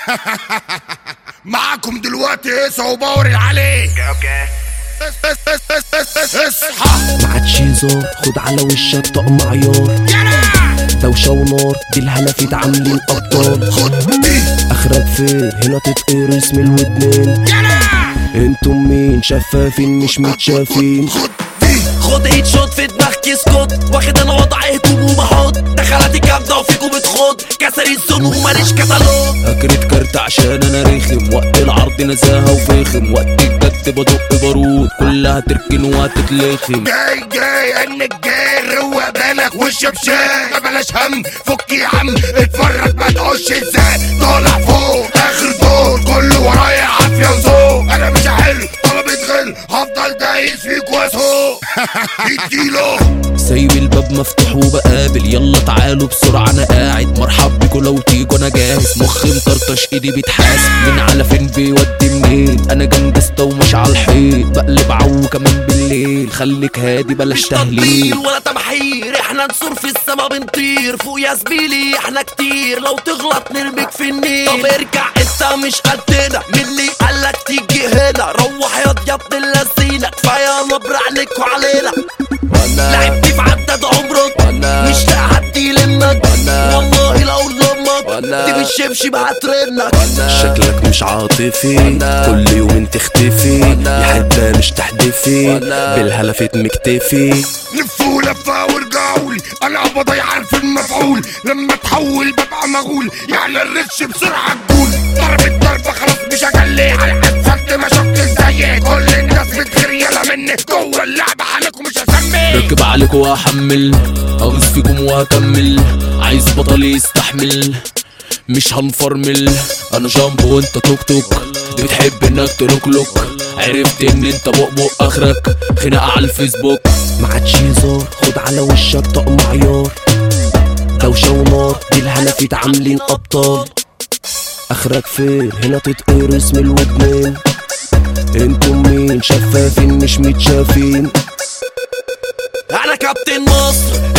معاكم دلوقتي هيصة وباور العلي اوكي اصحى ما عادش هزار خد على وشك طقم عيار دوشة ونار دي الهلافيت عاملين ابطال خد دي اخرك فين هنا تتقرص من الودنين انتم مين شفافين مش متشافين خد دي خد هيت شوت في دماغك اسكت واخد انا وضع هجوم وبحط دخلاتي جامدة وفيكم بتخد كسري السن وماليش كتالوج اكرت كارت عشان انا رخم وقت العرض نزاهة وفخم وقت الجد بدق بارود كلها تركن وهتتلخم جاي جاي انك جاي روق بالك وش بشاي بلاش هم فك يا عم اتفرج ما تقولش ازاي طالع فوق اخر دور كله ورايا عافيه وذوق انا مش حلو طلبت غل هفضل دايس فيك واسوق اديله سايب الباب مفتوح وبقابل يلا تعالوا بسرعة انا قاعد مرحب بيكوا لو تيجوا انا جاهز مخي مطرطش ايدي بيتحاسب من على فين بيودي منين انا جنجستا ومش على الحيط بقلب عو كمان بالليل خليك هادي بلاش تطبيل تهليل ولا تمحير احنا نسور في السما بنطير فوق يا زميلي احنا كتير لو تغلط نرميك في النيل طب ارجع انت مش قدنا مين اللي قالك تيجي هنا روح يا ابن اللذينة كفايه نبر عنك وعلينا لعبتي في عدد عمرك مش تعدي لمك والله لو لمك دي بالشبشب هترنك شكلك مش عاطفي كل يوم تختفي يا حتة مش تحدفي بالهلفت مكتفي لفوا لفة ورجعولي انا بضيع عارف المفعول لما تحول ببقى مغول يعني الرش بسرعة تقول ضربة ضربة خلاص مش هجلي على حسبت ما شفت زيك كل الناس بتغير يلا مني جوه اللعبة عليكم مش هسمي راكب عليكم وهحمل اغوص فيكم وهكمل عايز بطل يستحمل مش هنفرمل انا جامب وانت توك توك بتحب انك تلوكلوك عرفت ان انت بقبق اخرك خناقه على الفيسبوك ما عادش هزار خد على وشك طقم عيار دوشه ونار دي الهلافيت عاملين ابطال اخرك فين هنا تتقرص من الودنين انتم مين شفافين مش متشافين انا كابتن مصر